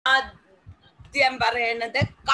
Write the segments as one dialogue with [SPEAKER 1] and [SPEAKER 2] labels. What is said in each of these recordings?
[SPEAKER 1] ആദ്യം പറയണത് ക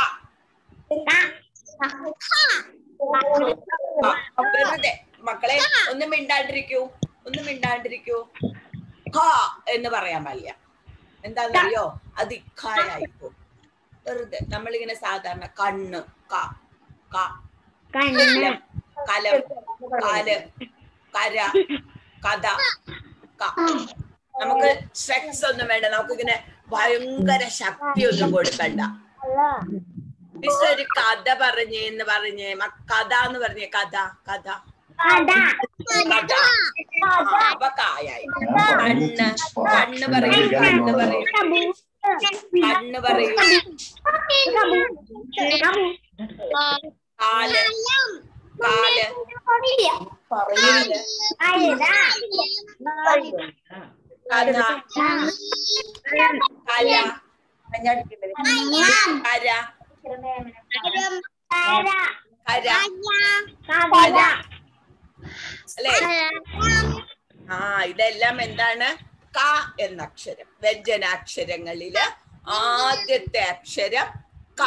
[SPEAKER 1] ക. വെറുതെ മക്കളെ ഒന്നും മിണ്ടാണ്ടിരിക്കൂ ഒന്നും മിണ്ടാണ്ടിരിക്കൂ ഖ എന്ന് പറയാൻ പാടില്ല എന്താണെന്നറിയോ അത് ഇഖായായിപ്പോ വെറുതെ നമ്മളിങ്ങനെ സാധാരണ കണ്ണ് ക ക കലം കലം കാല് കര കഥ ക നമുക്ക് സ്ട്രെക്സ് ഒന്നും വേണ്ട നമുക്കിങ്ങനെ ഭയങ്കര ശക്തി ഒന്നും കൊടുക്കണ്ട മിസ് ഒരു കഥ പറഞ്ഞേ എന്ന് പറഞ്ഞേ മ- കഥ എന്ന് പറഞ്ഞേ കഥ കഥ കഥ ആ, അപ്പൊ കായായി കണ്ണ് കണ്ണ് പറയൂ കണ്ണ് പറയൂ കണ്ണ് പറയൂ കാല് കാല് കാല് കഥ കല കര കര കര അല്ലേ ആ ഇതെല്ലാം എന്താണ് ക എന്ന അക്ഷരം വ്യഞ്ജനാക്ഷരങ്ങളില് ആദ്യത്തെ അക്ഷരം ക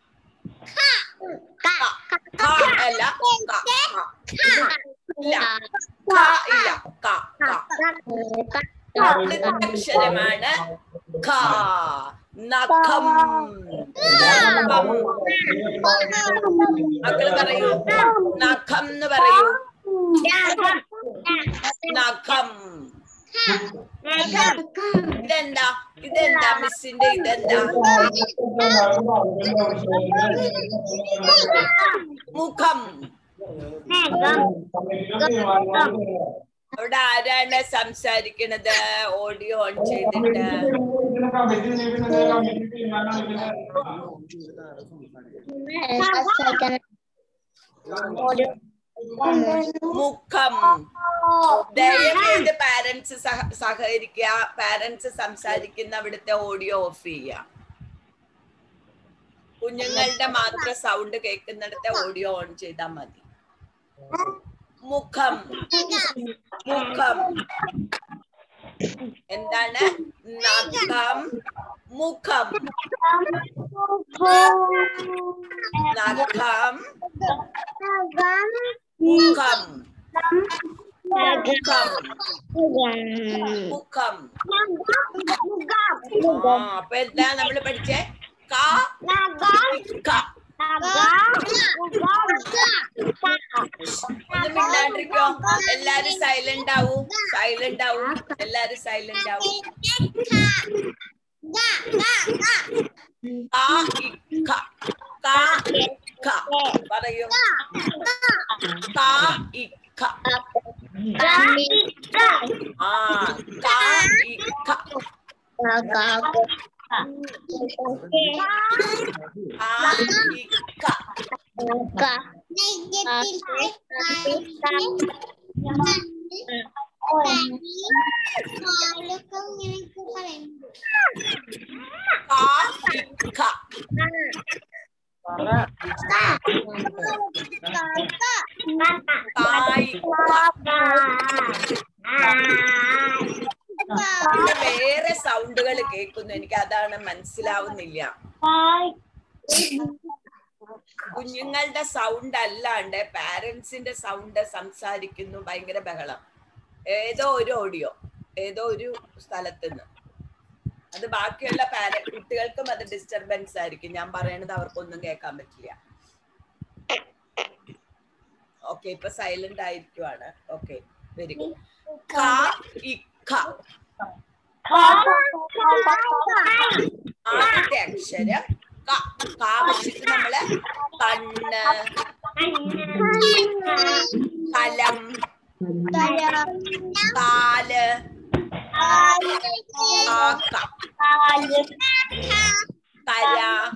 [SPEAKER 1] ക. ക അല്ല ക ക. ഇല്ല ക ഇല്ല ക ക ആദ്യത്തെ അക്ഷരമാണ് ഖ നഖം നഖം. മക്കള് പറയൂ നഖം എന്ന് പറയൂ നഖം ഇതെന്താ ഇതെന്താ മിസ്സിന്റെ ഇതെന്താ മുഖം അവിടെ ആരാണ് സംസാരിക്കണത് ഓഡിയോ ഓൺ ചെയ്തിട്ട് മുഖം ദയവേത് പാരന്റ്സ് സഹകരിക്കുക പാരന്റ്സ് സംസാരിക്കുന്ന അവിടുത്തെ ഓഡിയോ ഓഫ് ചെയ്യുക കുഞ്ഞുങ്ങളുടെ മാത്രം സൗണ്ട് കേൾക്കുന്നിടത്തെ ഓഡിയോ ഓൺ ചെയ്താൽ മതി മുഖം മുഖം എന്താണ് നഖം മുഖം നഖം മുഖം മുഖം മുഖം ആ അപ്പൊ എന്താ നമ്മള് പഠിച്ചേ ക ക ഒന്ന് മിണ്ടാണ്ടിരിക്കോ എല്ലാരും സൈലന്റ് ആവൂ സൈലന്റ് ആവൂ എല്ലാരും സൈലന്റ് ആവൂ ആ ഇക്ക കാ ഇക്ക പറയൂ കാ ഇക്ക ആ കാ ഇക്ക ആ ഇക്ക കാ ഇക്ക കാ ഇക്ക ഇവിടെ വേറെ സൗണ്ടുകൾ കേൾക്കുന്നു എനിക്ക് അതാണ് മനസ്സിലാവുന്നില്ല കുഞ്ഞുങ്ങളുടെ സൗണ്ട് അല്ലാണ്ട് പാരന്റ്സിന്റെ സൗണ്ട് സംസാരിക്കുന്നു ഭയങ്കര ബഹളം ഏതോ ഒരു ഓഡിയോ ഏതോ ഒരു സ്ഥലത്ത് നിന്ന് അത് ബാക്കിയുള്ള പാര കുട്ടികൾക്കും അത് ഡിസ്റ്റർബൻസ് ആയിരിക്കും ഞാൻ പറയണത് അവർക്കൊന്നും കേൾക്കാൻ പറ്റില്ല ഓക്കെ ഇപ്പൊ സൈലന്റ് ആയിരിക്കുവാണ് ഓക്കെ വെരി ഗുഡ് ക ഇക്ക ആദ്യത്തെ അക്ഷരം ക ക വെച്ചിട്ട് നമ്മള് കണ്ണ് കലം കാല് കാക്ക കര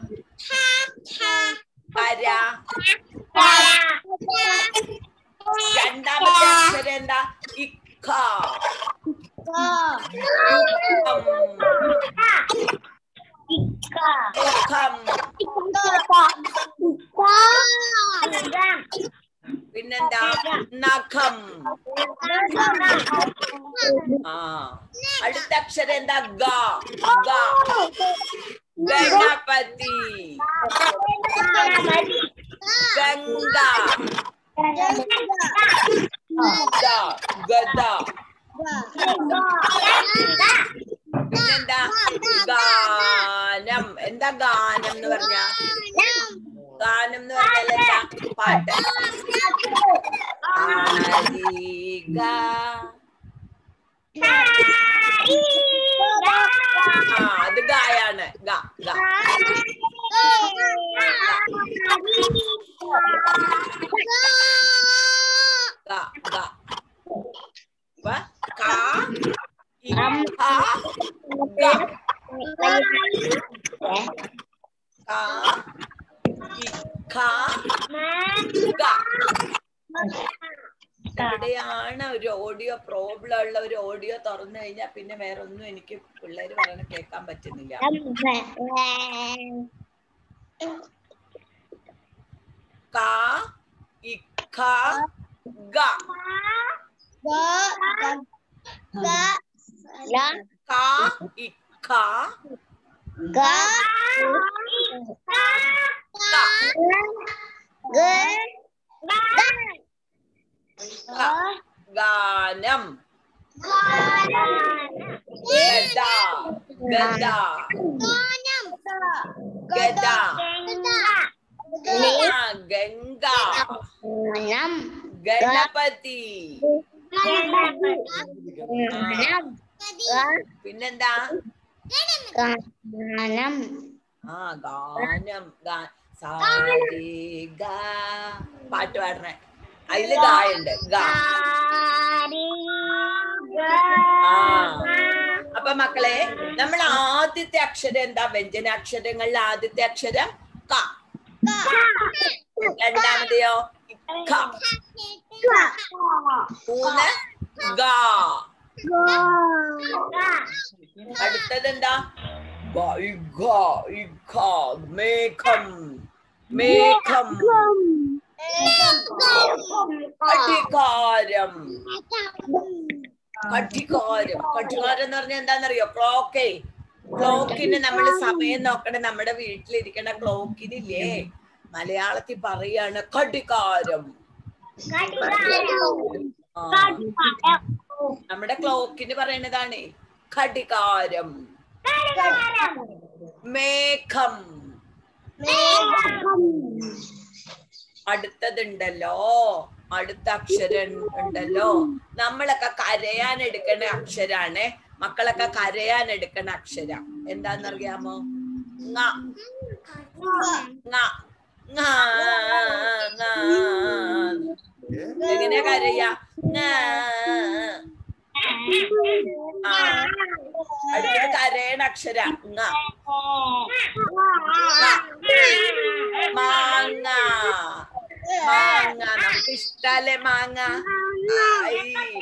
[SPEAKER 1] കര രണ്ടാമത്തെ അക്ഷരം എന്താ ഇക്ക മുഖം പിന്നെന്താ നഖം ആ അടുത്ത അക്ഷരം എന്താ ഗ ഗ ഗണപതി ഗംഗ ഗ ഗദ പിന്നെന്താ ഗാനം എന്താ ഗാനം എന്ന് പറഞ്ഞ ഗാനം എന്ന് പറഞ്ഞാൽ എന്താ പാട്ട് ആരിക ആ അത് ഗായാണ് ഗ ഗ ഗ ഗ വ ക ഇ ഖ ഗ ക ഇ ഖ ഗ എവിടെയാണ് ഒരു ഓഡിയോ പ്രോബ്ലം ഉള്ള ഒരു ഓഡിയോ തുറന്നു കഴിഞ്ഞാൽ പിന്നെ വേറെ ഒന്നും എനിക്ക് പിള്ളേര് പറയണ കേൾക്കാൻ പറ്റുന്നില്ല ക ഇ ഖ ഗ ക ഇ ഖ ഗ ക ഗാനം ഗദ ഗദ ഗദ ആ, ഗംഗ ഗണപതി പിന്നെന്താ ആ ഗാനം ഗാ- സാരി ഗ പാട്ട് പാടണേ അതില് ഗായുണ്ട് ഗ ആ അപ്പൊ മക്കളെ നമ്മൾ ആദ്യത്തെ അക്ഷരം എന്താ വ്യഞ്ജനാക്ഷരങ്ങളിലെ ആദ്യത്തെ അക്ഷരം ക രണ്ടാമതെയോ ഖ മൂന്ന് ഗ അടുത്തത് എന്താ ഗ, ഇഗ, ഇഖ, മേഘം മേഘം കഠികാരം കഠികാരം കഠികാരം എന്ന് പറഞ്ഞാൽ എന്താണെന്നറിയോ ക്ലോക്കേ ക്ലോക്കിന് നമ്മൾ സമയം നോക്കണേ നമ്മുടെ വീട്ടിലിരിക്കണ ക്ലോക്കിനില്ലേ മലയാളത്തിൽ പറയാണ് കഠികാരം ആ, നമ്മുടെ ക്ലോക്കിന് പറയണതാണ് ഘടികാരം മേഘം അടുത്തതുണ്ടല്ലോ അടുത്ത അക്ഷരം ഉണ്ടല്ലോ നമ്മളൊക്കെ കരയാൻ എടുക്കണ അക്ഷരാണ് മക്കളൊക്കെ കരയാൻ എടുക്കണ അക്ഷരം എന്താന്നറിയാമോ ങ ങ ങ ങ. എങ്ങനെയാ കരയാ ങ. ആ അടുത്തത് കരയണ അക്ഷര ങ മാങ്ങ മാങ്ങ നമുക്ക് ഇഷ്ടല്ലേ മാങ്ങ ആയി.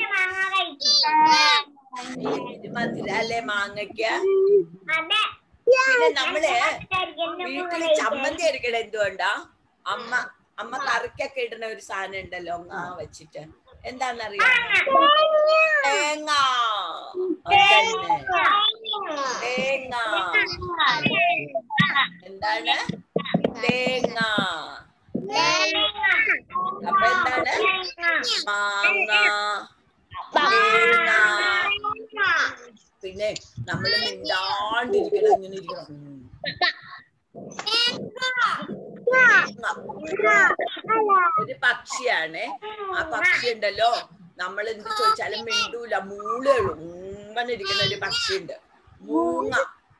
[SPEAKER 1] ഇത് മധുരല്ലേ മാങ്ങയ്ക്ക് പിന്നെ നമ്മള് വീട്ടില് ചമ്മന്തി അരിക്കണ എന്തുകൊണ്ടാ അമ്മ അമ്മ കറിക്കൊക്കെ ഇടുന്ന ഒരു സാധനം ഉണ്ടല്ലോ ങാ വെച്ചിട്ട് എന്താന്നറിയാം തേങ്ങ അതന്നെ തേങ്ങ എന്താണ് തേങ്ങ അപ്പൊ എന്താണ് മാങ്ങ തേങ്ങ പിന്നെ നമ്മള് മിണ്ടാണ്ടിരിക്കണം ഇങ്ങനെ ഇരിക്കണം ഉം. ഒരു പക്ഷിയാണ് ആ പക്ഷി ഉണ്ടല്ലോ നമ്മൾ എന്ത് ചോദിച്ചാലും മിണ്ടൂല മൂളുള്ളൂ ഉമ്മനെ ഇരിക്കുന്ന ഒരു പക്ഷിയുണ്ട് മൂങ്ങ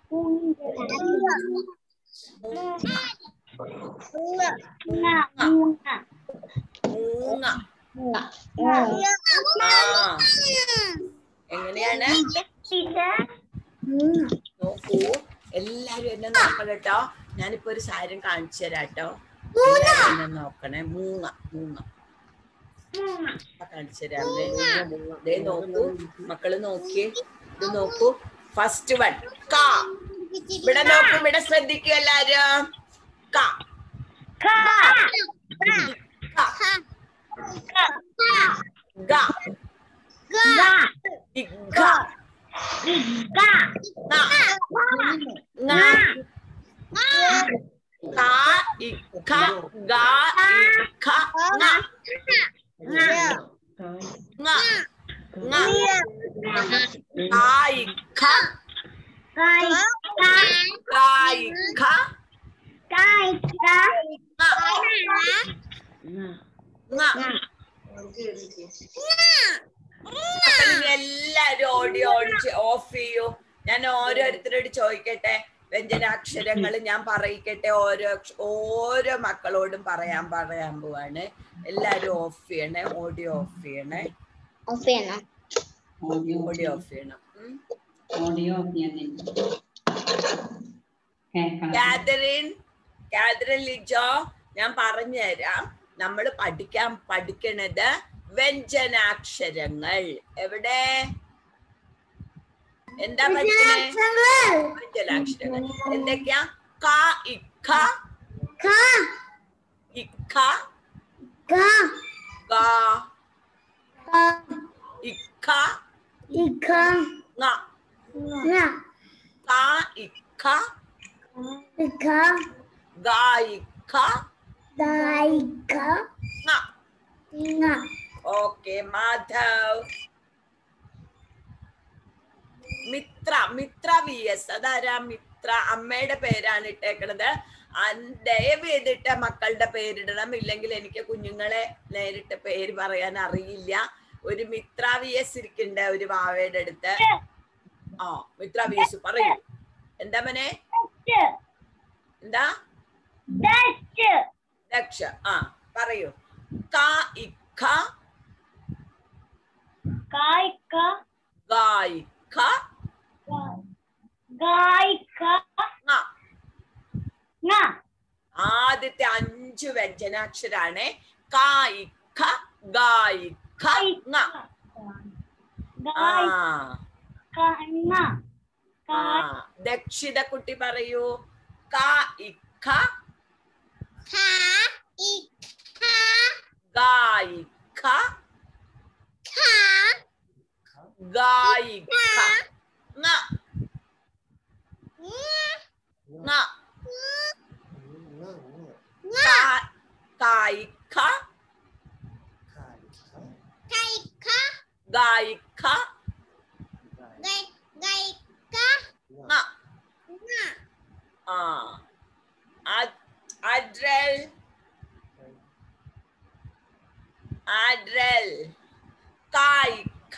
[SPEAKER 1] മൂങ്ങ ആ എങ്ങനെയാണ് നോക്കൂ എല്ലാരും എന്നെ നോക്കണം കേട്ടോ ഞാനിപ്പോ ഒരു സാരം കാണിച്ചു തരാം കേട്ടോ എല്ലാരും എന്നെ നോക്കണേ മൂങ്ങ മൂങ്ങ ഇപ്പൊ കാണിച്ചു തരാം ദേ, ദേ നോക്കൂ മക്കള് നോക്കിയേ ഇത് നോക്കൂ ഫസ്റ്റ് വൺ കാ ഇവിടെ നോക്കൂ ഇവിടെ ശ്രദ്ധിക്കൂ എല്ലാരും കാ കാ ഗ ഇഗ ങ ങ ഖ ഗ ഇ ഖ ങ ങ ങ ആ ഇ ഖ ഗ ഇ ഖ ങ ങ മക്കളിനി എല്ലാരും ഓഡിയോ ഓഫ് ചെയ്യൂ ഞാൻ ഓരോരുത്തരോട് ചോദിക്കട്ടെ വ്യഞ്ജനാക്ഷരങ്ങൾ ഞാൻ പറയിക്കട്ടെ ഓരോ അക്ഷ- ഓരോ മക്കളോടും പറയാൻ പറയാൻ പോവാണ് എല്ലാരും ഓഫ് ചെയ്യണേ ഓഡിയോ ഓഫ് ചെയ്യണേ
[SPEAKER 2] ഓഡിയോ
[SPEAKER 1] ഓഡിയോ ഓഫ് ചെയ്യണം ഉം.
[SPEAKER 2] ഓഡിയോ ഞാൻ കേൾക്കണം
[SPEAKER 1] കാതറിൻ കാതറിൻ ലിജോ ഞാൻ പറഞ്ഞുതരാം നമ്മൾ പഠിക്കാൻ പഠിക്കണത് വ്യഞ്ജനാക്ഷരങ്ങൾ എവിടെ എന്താ പഠിക്കണേ വ്യഞ്ജനാക്ഷരങ്ങൾ എന്തൊക്കെയാ ക ഇഖ ഇഖ ഗ ഇഖ ങ ക ഇഖ ഗ ഇഖ ങ okay Madhav Mithra Mithra V S അതാരാ മിത്ര അമ്മയുടെ പേരാണ് ഇട്ടേക്കണത് അൻ- ദയവ് ചെയ്തിട്ട് മക്കളുടെ പേരിടണം ഇല്ലെങ്കിൽ എനിക്ക് കുഞ്ഞുങ്ങളെ നേരിട്ട് പേര് പറയാൻ അറിയില്ല ഒരു മിത്ര വി എസ് ഇരിക്കണ്ട ഒരു വാവയുടെ അടുത്ത് ആ മിത്ര വി എസ് പറയൂ എന്താ മനെ എന്താ ദക്ഷ ആ പറയൂ ക ഇഖ ഗായിഖ ങ ആദ്യത്തെ അഞ്ചു വ്യഞ്ജനാക്ഷരാണ് കായിഖ ഗായിഖ ങ ആ ആ ദക്ഷിത കുട്ടി പറയൂ ക ഇഖ ഗായിഖ ഗായിഖ ങ ങ കാ- കായിഖ ഗായിഖ ങ ആ അ- അഡ്രൽ അഡ്രൽ കായിഖ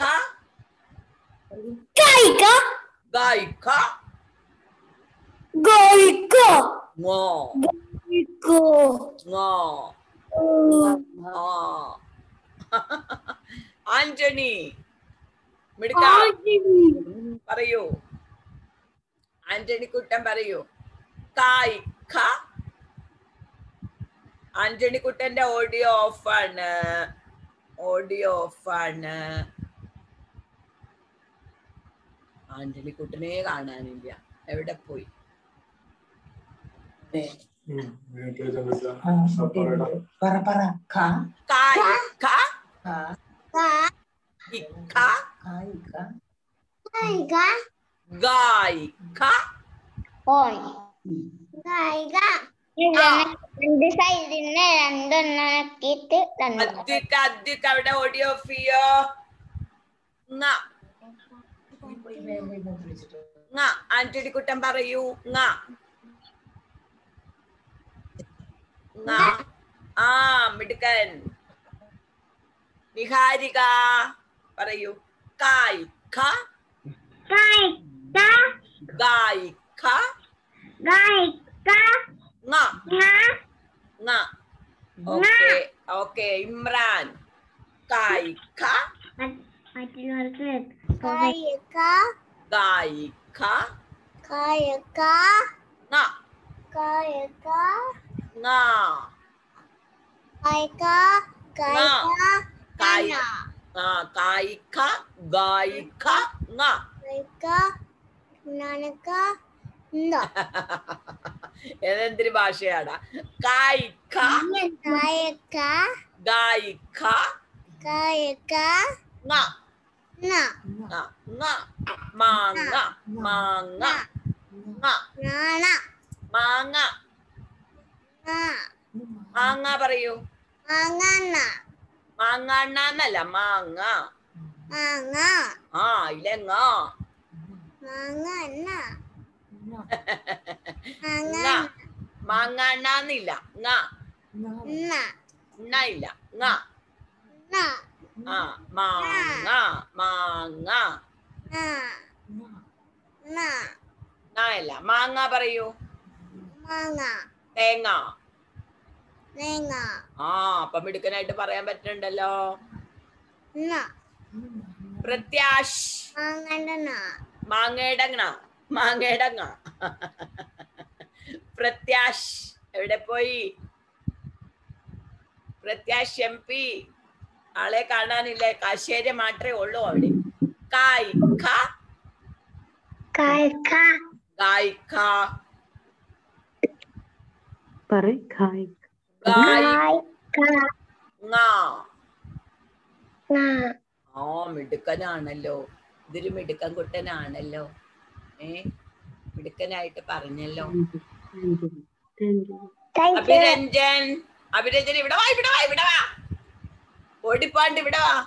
[SPEAKER 1] ഗായിഖ ngോ ngോ ആ ആന്റണി മിടുക്ക പറയൂ ആന്റണി കുട്ടൻ പറയൂ കായ് ഖ ആന്റണി കുട്ടന്റെ ഓഡിയോ ഓഫാണ് ഓഡിയോ ഓഫാണ് ആന്റണി കുട്ടനെ കാണാനില്ല എവിടെ പോയി
[SPEAKER 3] പറ പറ ഖ
[SPEAKER 1] കായ് ഖ
[SPEAKER 3] ഖ
[SPEAKER 1] ഇഖ
[SPEAKER 3] ഖായി ഖ
[SPEAKER 1] ഗായ് ഖ
[SPEAKER 4] രണ്ട് സൈഡിന് രണ്ടെണ്ണാക്കിയിട്ട് രണ്ട്
[SPEAKER 1] അദ്വിക അദ്വിക അവിടെ ഓഡിയോ ഓഫ് ചെയ്യോ ങ
[SPEAKER 3] പോയി വേഗം ഇങ്ങോട്ട് വിളിച്ചിട്ട്
[SPEAKER 1] ങ ആന്റണി കുട്ടൻ പറയൂ ങ ങ ആ മിടുക്കൻ നിഹാരിക പറയൂ കായ് ഖ ഗായ് ഖ ങ ങ ഓക്കെ ഓക്കെ ഇമ്രാൻ കായ് ഖ
[SPEAKER 4] മറ്റുള്ളവർക്ക്
[SPEAKER 1] ഗായിക ങ ങ കായ് ആ കായിക ഗായിക ങ ഏതെന്തൊരു ഭാഷയാടാ കായിക ഗായിക ങ ങ ങ മാങ്ങ മാങ്ങ ങ മാങ്ങ മാങ്ങ പറയൂ
[SPEAKER 4] മാങ്ങ
[SPEAKER 1] മാങ്ങാണ്ണ എന്നല്ല മാങ്ങ
[SPEAKER 4] മാങ്ങ
[SPEAKER 1] ആ ഇലങ്ങ
[SPEAKER 4] മാങ്ങ
[SPEAKER 3] ങ,
[SPEAKER 4] മാങ്ങ
[SPEAKER 1] ങ. മാങ്ങാണ്ണന്നില്ല ങ
[SPEAKER 3] ങ,
[SPEAKER 4] ന
[SPEAKER 1] ണ്ണ ഇല്ല ങ
[SPEAKER 4] ന
[SPEAKER 1] ആ മാങ്ങ മാങ്ങ
[SPEAKER 4] ന
[SPEAKER 3] ങ,
[SPEAKER 4] ന
[SPEAKER 1] ണ അല്ല മാങ്ങ പറയൂ
[SPEAKER 4] മാങ്ങ
[SPEAKER 1] തേങ്ങ
[SPEAKER 4] തേങ്ങ
[SPEAKER 1] ആ അപ്പൊ മിടുക്കനായിട്ട് പറയാൻ പറ്റുന്നുണ്ടല്ലോ
[SPEAKER 4] ന
[SPEAKER 1] പ്രത്യാശ്
[SPEAKER 4] മാങ്ങയുടെ ന
[SPEAKER 1] മാങ്ങയുടെ ങ മാങ്ങയുടെ ങ പ്രത്യാശ് എവിടെ പോയി പ്രത്യാശ് എം പി ആളെ കാണാനില്ലേ കാശ്ശേരി മാത്രമേ ഉള്ളൂ അവിടെ കായ് ഖ
[SPEAKER 4] കായ്ക്ക
[SPEAKER 1] ഗായിക്ക
[SPEAKER 5] പറ ഖായ്
[SPEAKER 1] ഗായി
[SPEAKER 4] കായ്ക്ക
[SPEAKER 1] ങ
[SPEAKER 4] ന
[SPEAKER 1] ആ മിടുക്കനാണല്ലോ ഇതൊരു മിടുക്കൻ കുട്ടനാണല്ലോ ഏ മിടുക്കനായിട്ട് പറഞ്ഞല്ലോ
[SPEAKER 4] താങ്ക് യു
[SPEAKER 1] അഭിരഞ്ജൻ അഭിരഞ്ജൻ ഇവിടെ വാ ഇവിടെ വാ ഇവിടെ വാ ഓടിപ്പാണ്ട് ഇവിടെ വാ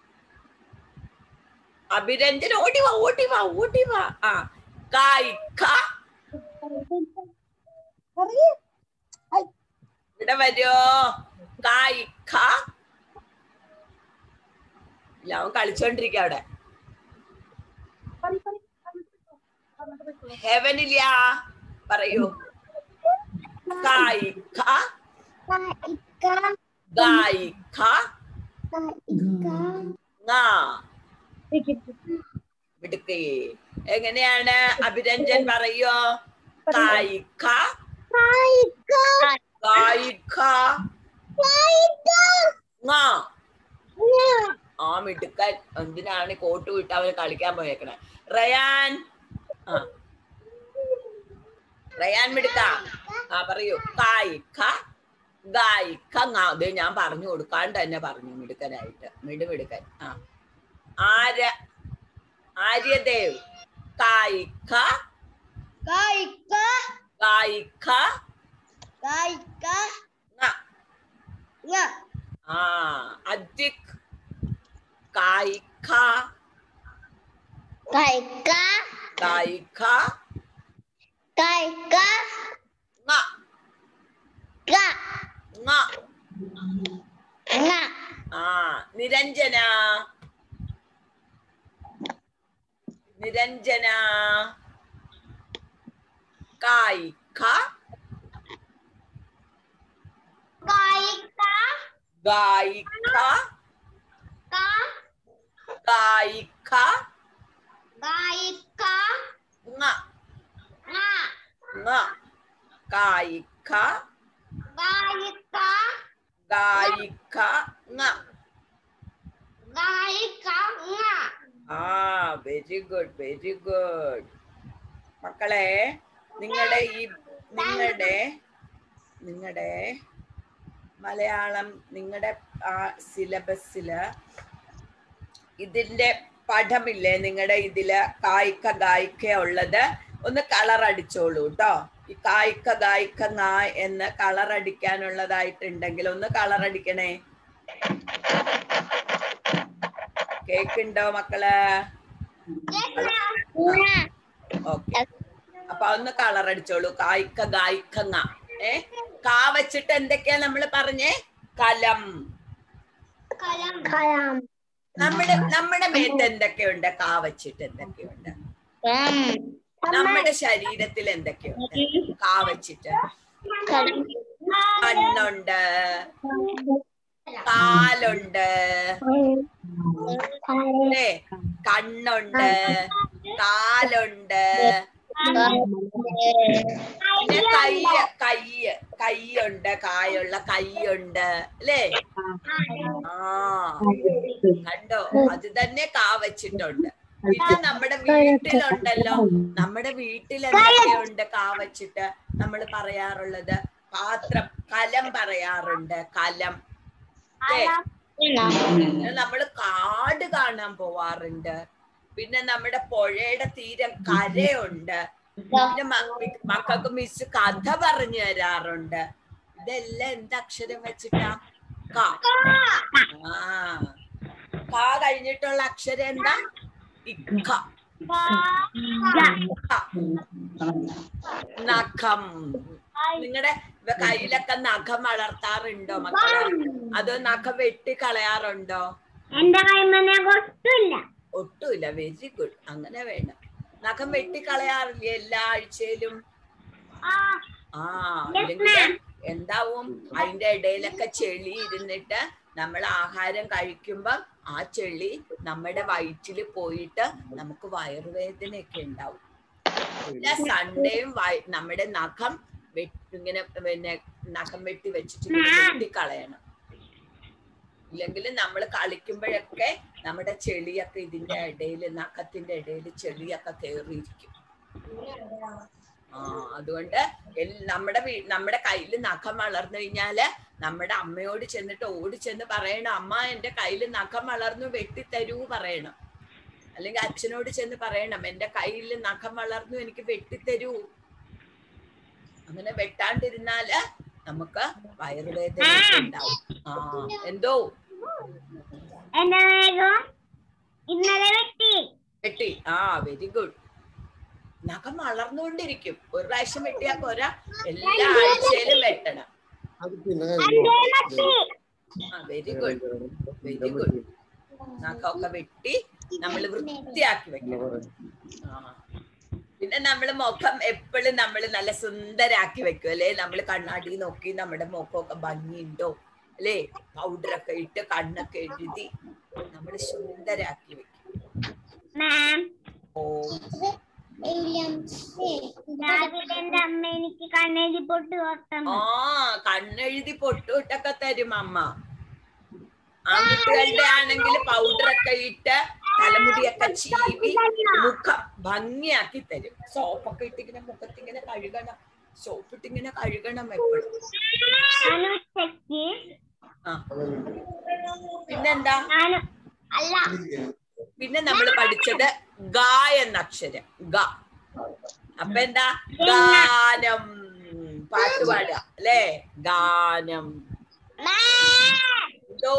[SPEAKER 1] അഭിരഞ്ജൻ ഓടി വാ ഓടി വാ ഓടി വാ ആ കായിക്ക ഇവിടെ വരുമോ കായിക്ക ഇല്ല അവൻ കളിച്ചോണ്ടിരിക്ക അവിടെ ഹെവനില്ല പറയൂ കായിക്ക
[SPEAKER 4] കായ്ക്ക
[SPEAKER 1] ഗായിക്ക
[SPEAKER 4] കായ്ക്ക
[SPEAKER 1] ങ മിടുക്കി എങ്ങനെയാണ് അഭിരഞ്ജൻ പറയോ കായിക്ക
[SPEAKER 4] കായ്ക്ക
[SPEAKER 1] കായിക്ക
[SPEAKER 4] കായ്ക്ക
[SPEAKER 1] ങ ആ മിടുക്കൻ എന്തിനാണ് കോട്ട് വിട്ട് അവന് കളിക്കാൻ പോയേക്കണേ റയാൻ ആ റയാൻ മിടുക്ക ആ പറയൂ കായിക്ക ഗായിക്ക ങ അത് ഞാൻ പറഞ്ഞു കൊടുക്കാണ്ട് തന്നെ പറഞ്ഞു മിടുക്കനായിട്ട് മിടുമിടുക്കൻ ആ ആര ആര്യദേവ് കായിക്ക
[SPEAKER 4] കായ്ക്ക
[SPEAKER 1] കായിക്ക
[SPEAKER 4] കായ്ക്ക
[SPEAKER 1] ങ
[SPEAKER 4] ന
[SPEAKER 1] ആ അദ്വിക് കായിക്ക
[SPEAKER 4] കായ്ക്ക
[SPEAKER 1] കായിക്ക
[SPEAKER 4] കായ്ക്ക
[SPEAKER 1] ങ
[SPEAKER 4] ക
[SPEAKER 1] ങ
[SPEAKER 4] ന
[SPEAKER 1] ആ നിരഞ്ജന നിരഞ്ജന കായിക്ക
[SPEAKER 4] കായ്ക്ക
[SPEAKER 1] ഗായിക്ക
[SPEAKER 4] ക
[SPEAKER 1] കായിക്ക
[SPEAKER 4] കായ്ക്ക
[SPEAKER 1] ങ
[SPEAKER 4] ന
[SPEAKER 1] ങ കായിക്ക
[SPEAKER 4] കായ്ക്ക
[SPEAKER 1] ഗായിക്ക ങ
[SPEAKER 4] കായ്ക്ക ന
[SPEAKER 1] ആ വെരി ഗുഡ് വെരി ഗുഡ് മക്കളെ നിങ്ങളുടെ ഈ നിങ്ങളുടെ നിങ്ങളുടെ മലയാളം നിങ്ങളുടെ ആ സിലബസില് ഇതിന്റെ പഠമില്ലേ നിങ്ങളുടെ ഇതില് കായ്ക്ക ഗായിക്ക ഉള്ളത് ഒന്ന് കളർ അടിച്ചോളൂ കേട്ടോ ഈ കായ്ക്ക ഗായിക്ക ങ എന്ന് കളർ അടിക്കാനുള്ളതായിട്ടുണ്ടെങ്കിൽ ഒന്ന് കളർ അടിക്കണേ കേക്കുണ്ടോ മക്കള്
[SPEAKER 4] ന
[SPEAKER 1] ഓക്കെ അപ്പൊ ഒന്ന് കളർ അടിച്ചോളൂ കായ്ക്ക ഗായിക്ക ങ ഏ കാ വെച്ചിട്ട് എന്തൊക്കെയാ നമ്മള് പറഞ്ഞേ കലം
[SPEAKER 4] കലം കലം
[SPEAKER 1] നമ്മുടെ നമ്മുടെ മേത്ത് എന്തൊക്കെയുണ്ട് കാ വെച്ചിട്ട് എന്തൊക്കെയുണ്ട്
[SPEAKER 4] കം
[SPEAKER 1] നമ്മുടെ ശരീരത്തിൽ എന്തൊക്കെയുണ്ട് കാ വെച്ചിട്ട്
[SPEAKER 4] കലം
[SPEAKER 1] കണ്ണുണ്ട് കാലുണ്ട് അല്ലേ കണ്ണുണ്ട് കാലുണ്ട് പിന്നെ കയ്യ കയ്യ് കയ്യുണ്ട് കായുള്ള കയ്യുണ്ട് അല്ലേ ആ കണ്ടോ അത് തന്നെ കാ വെച്ചിട്ടുണ്ട് പിന്നെ നമ്മുടെ വീട്ടിലുണ്ടല്ലോ നമ്മുടെ വീട്ടിൽ എന്തൊക്കെയുണ്ട് കാ വെച്ചിട്ട് നമ്മൾ പറയാറുള്ളത് പാത്രം കലം പറയാറുണ്ട് കലം അല്ലേ പിന്നെ നമ്മള് കാട് കാണാൻ പോവാറുണ്ട് പിന്നെ നമ്മുടെ പുഴയുടെ തീരം കരയുണ്ട് പിന്നെ മ- മി- മക്കൾക്ക് മിസ് കഥ പറഞ്ഞു തരാറുണ്ട് ഇതെല്ലാം എന്ത് അക്ഷരം വെച്ചിട്ടാ ക ആ ക കഴിഞ്ഞിട്ടുള്ള അക്ഷരം എന്താ ഇക്ക ക. നഖം നിങ്ങളുടെ കയ്യിലൊക്കെ നഖം വളർത്താറുണ്ടോ മക്കളെ അതോ നഖം വെട്ടി കളയാറുണ്ടോ
[SPEAKER 4] എന്റെ കൈമനെ കൊട്ടില്ല
[SPEAKER 1] ഒട്ടുമില്ല വെരി ഗുഡ് അങ്ങനെ വേണം നഖം വെട്ടി കളയാറില്ലേ എല്ലാ ആഴ്ചയിലും ആ അല്ലെങ്കിൽ എന്താവും അതിന്റെ ഇടയിലൊക്കെ ചെളി ഇരുന്നിട്ട് നമ്മൾ ആഹാരം കഴിക്കുമ്പം ആ ചെളി നമ്മുടെ വയറ്റില് പോയിട്ട് നമുക്ക് വയറുവേദനയൊക്കെ ഉണ്ടാവും എല്ലാ സൺഡേയും വയ- നമ്മുടെ നഖം വെ- ഇങ്ങനെ പിന്നെ നഖം വെട്ടി വെച്ചിട്ട് ഇങ്ങനെ വെട്ടിക്കളയണം ഇല്ലെങ്കിൽ നമ്മൾ കളിക്കുമ്പോഴൊക്കെ നമ്മുടെ ചെളിയൊക്കെ ഇതിന്റെ ഇടയിൽ നഖത്തിന്റെ ഇടയിൽ ചെളിയൊക്കെ കയറിയിരിക്കും ആ അതുകൊണ്ട് എൽ- നമ്മുടെ വീ- നമ്മുടെ കയ്യിൽ നഖം വളർന്നു കഴിഞ്ഞാല് നമ്മുടെ അമ്മയോട് ചെന്നിട്ട് ഓടി ചെന്ന് പറയണം അമ്മ എന്റെ കയ്യിൽ നഖം വളർന്നു വെട്ടിത്തരൂ പറയണം അല്ലെങ്കിൽ അച്ഛനോട് ചെന്ന് പറയണം എന്റെ കയ്യിൽ നഖം വളർന്നു എനിക്ക് വെട്ടിത്തരൂ അങ്ങനെ വെട്ടാണ്ടിരുന്നാല് നമുക്ക് വയറുവേദന ഉണ്ടാവും ആ എന്തോ
[SPEAKER 4] എന്റെ വേഗം ഇന്നലെ വെട്ടി
[SPEAKER 1] വെട്ടി ആ വെരി ഗുഡ് നഖം വളർന്നുകൊണ്ടിരിക്കും ഒരു പ്രാവശ്യം വെട്ടിയാ പോരാ എല്ലാ ആഴ്ചയിലും വെട്ടണം
[SPEAKER 6] അത് പിന്നെ
[SPEAKER 1] ആ വെരി ഗുഡ് വെരി ഗുഡ് നഖമൊക്കെ വെട്ടി നമ്മൾ വൃത്തിയാക്കി വെക്കണം ആ പിന്നെ നമ്മൾ മുഖം എപ്പോഴും നമ്മൾ നല്ല സുന്ദരാക്കി വെക്കും അല്ലേ നമ്മൾ കണ്ണാടി നോക്കി നമ്മുടെ മുഖമൊക്കെ ഭംഗിയുണ്ടോ അല്ലേ പൗഡറൊക്കെ ഇട്ട് കണ്ണൊക്കെ എഴുതി നമ്മൾ സുന്ദരാക്കി വെക്കും
[SPEAKER 4] മാം
[SPEAKER 1] ഓ
[SPEAKER 4] രാവിലെ എന്റെ അമ്മ എനിക്ക് കണ്ണെഴുതി പൊട്ട് തൊട്ടു
[SPEAKER 1] ആ കണ്ണെഴുതി പൊട്ടുവിട്ടൊക്കെ തരും അമ്മ ആൺകുട്ടികളുടെ ആണെങ്കിൽ പൗഡറൊക്കെ ഇട്ട് തലമുടിയൊക്കെ ചീവി മുഖം ഭംഗിയാക്കി തരും സോപ്പൊക്കെ ഇട്ടിങ്ങനെ മുഖത്തിങ്ങനെ കഴുകണം സോപ്പിട്ടിങ്ങനെ കഴുകണം എപ്പോഴും
[SPEAKER 4] ഞാൻ ഉച്ചക്ക്
[SPEAKER 1] ആ പിന്നെന്താ
[SPEAKER 4] ഞാൻ അല്ല
[SPEAKER 1] പിന്നെ നമ്മൾ പഠിച്ചത് ഗ എന്ന അക്ഷരം ഗ അപ്പൊ എന്താ ഗാനം പാട്ട് പാടുക അല്ലേ ഗാനം എന്തോ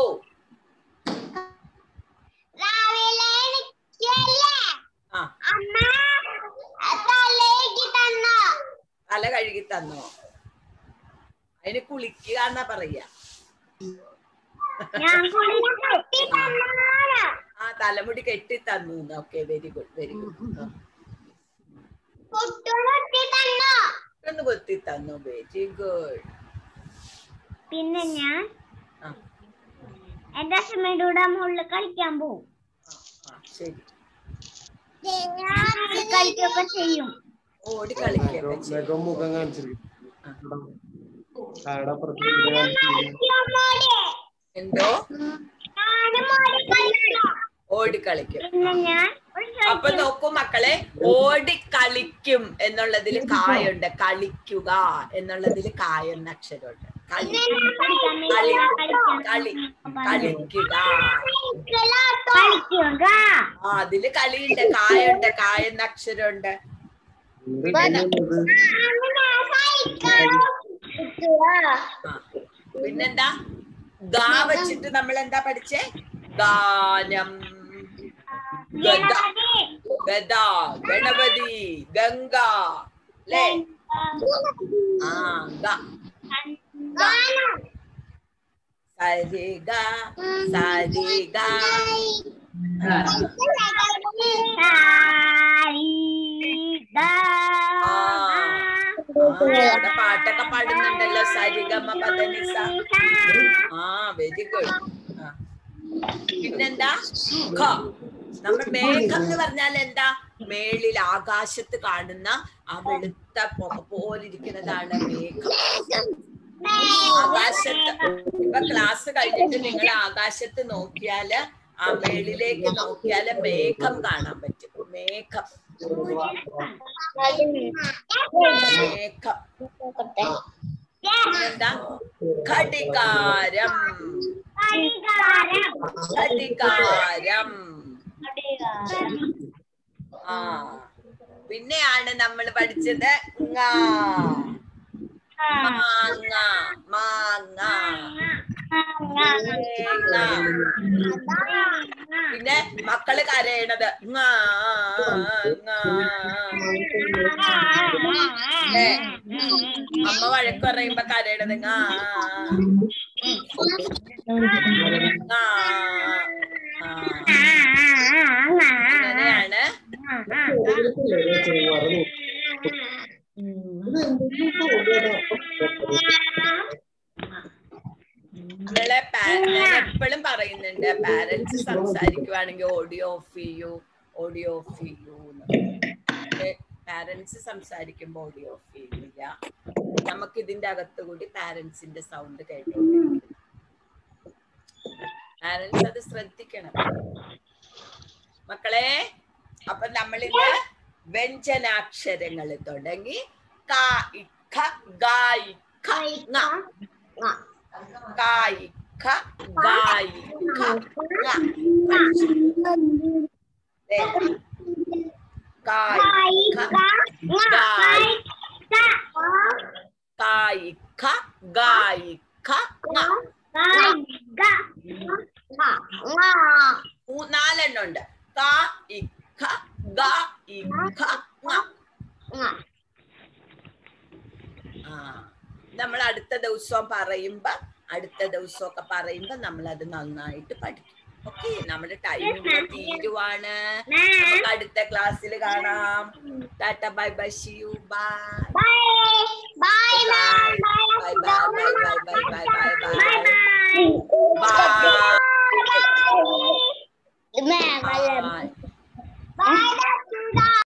[SPEAKER 4] രാവിലെ എനിക്കല്ലേ
[SPEAKER 1] ആ
[SPEAKER 4] അമ്മ തലേക്ക് തന്നു
[SPEAKER 1] തല കഴുകി തന്നോ അതിന് കുളിക്കുക എന്നാ പറയാ
[SPEAKER 4] ഞാൻ കുളിച്ചു തന്നാണ്
[SPEAKER 1] ആ തലമുടി കെട്ടി തന്നു okay very good very good
[SPEAKER 4] പൊട്ടുകൊട്ടി തന്നു
[SPEAKER 1] ഒന്ന് കൊത്തി തന്നു വെരി ഗുഡ്
[SPEAKER 4] പിന്നെ ഞാൻ
[SPEAKER 1] ആ
[SPEAKER 4] എന്റെ അച്ഛമ്മയുടെ കൂടെ മുകളിൽ കളിക്കാൻ പോവും
[SPEAKER 1] ആ ശരി
[SPEAKER 4] ഞാൻ കളിക്കൊക്കെ ചെയ്യും
[SPEAKER 1] ഓടി കളിക്കുകയൊക്കെ ചെയ്യും
[SPEAKER 6] മേഘം മുഖം കാണിച്ചിരിക്കും ആടെ അപ്പുറത്ത്
[SPEAKER 1] എന്തോ
[SPEAKER 4] ഞാനും ഓടി കളിക്കും
[SPEAKER 1] ഓടി കളിക്കും
[SPEAKER 4] പിന്നെ ഞാൻ ഒരു
[SPEAKER 1] അപ്പൊ നോക്കൂ മക്കളെ ഓടി കളിക്കും എന്നുള്ളതിൽ കായുണ്ട് കളിക്കുക എന്നുള്ളതിൽ കായ എന്ന അക്ഷരമുണ്ട് കളി കളി കളി കളിക്കുക
[SPEAKER 4] കളിക്കുക
[SPEAKER 1] ആ അതില് കളിയുണ്ട് കായുണ്ട് കായ എന്ന അക്ഷരമുണ്ട് ആ പിന്നെന്താ ഗാ വെച്ചിട്ട് നമ്മൾ എന്താ പഠിച്ചേ ഗാനം ഗദ ഗദ ഗണപതി ഗംഗ അല്ലേ ആ ഗ സരി ഗ സരി ഗ അവിടെ പാട്ടൊക്കെ പാടുന്നുണ്ടല്ലോ സരിഗമ പദനിസ ആ വെരി ഗുഡ് പിന്നെന്താ ഖ നമ്മൾ മേഘം എന്ന് പറഞ്ഞാൽ എന്താ മേളിൽ ആകാശത്ത് കാണുന്ന ആ വെളുത്ത പുക പോലിരിക്കുന്നതാണ് മേഘം ആകാശത്ത് ഇപ്പൊ ക്ലാസ് കഴിഞ്ഞിട്ട് നിങ്ങൾ ആകാശത്ത് നോക്കിയാല് ആ മേളിലേക്ക് നോക്കിയാല് മേഘം കാണാൻ പറ്റും മേഘം മേഘം എന്താ ഘടികാരം ഘടികാരം ആ പിന്നെയാണ് നമ്മൾ പഠിച്ചത് ങ. മാങ്ങ മാങ്ങ തേങ്ങ. പിന്നെ മക്കള് കരയണത് ങാ, ങാ. ഏ, അമ്മ വഴക്ക് പറയുമ്പോ കരയണത് ങാ, ങാ. ആ, അങ്ങനെയാണ് നമ്മളെ എപ്പോഴും പറയുന്നുണ്ട് പാരന്റ്സ് സംസാരിക്കുവാണെങ്കിൽ ഓഡിയോ ഓഫ് ചെയ്യൂ ഓഡിയോ ഓഫ് ചെയ്യൂ പാരന്റ്സ് സംസാരിക്കുമ്പോ ഓഡിയോ ഓഫ് ചെയ്യുന്നില്ല നമുക്ക് ഇതിന്റെ അകത്ത് കൂടി പാരന്റ്സിന്റെ സൗണ്ട് കേട്ടോണ്ടിരിക്കും പാരന്റ്സ് അത് ശ്രദ്ധിക്കണം മക്കളെ അപ്പൊ നമ്മളിന്ന് വ്യഞ്ജനാക്ഷരങ്ങൾ തുടങ്ങി ക ഇഖ ഗ ഇഖ ങ. ക ഇഖ ഗ ഇഖ ങ. പഠിച്ചു. ദേ. ക ഇഖ ഗ ക ഇഖ ഗ ഇഖ ങ. മൂ- നാലെണ്ണം ഉണ്ട് ക ഇഖ ഗ ഇഖ ങ. ആ നമ്മൾ അടുത്ത ദിവസം പറയുമ്പോ അടുത്ത ദിവസമൊക്കെ പറയുമ്പോ നമ്മൾ അത് നന്നായിട്ട് പഠിക്കും ഓക്കെ നമ്മുടെ ടൈം ഇവിടെ തീരുവാണ് നമുക്ക് അടുത്ത ക്ലാസ്സിൽ കാണാം tata bye bye see you bye bye bye bye bye bye bye bye bye bye by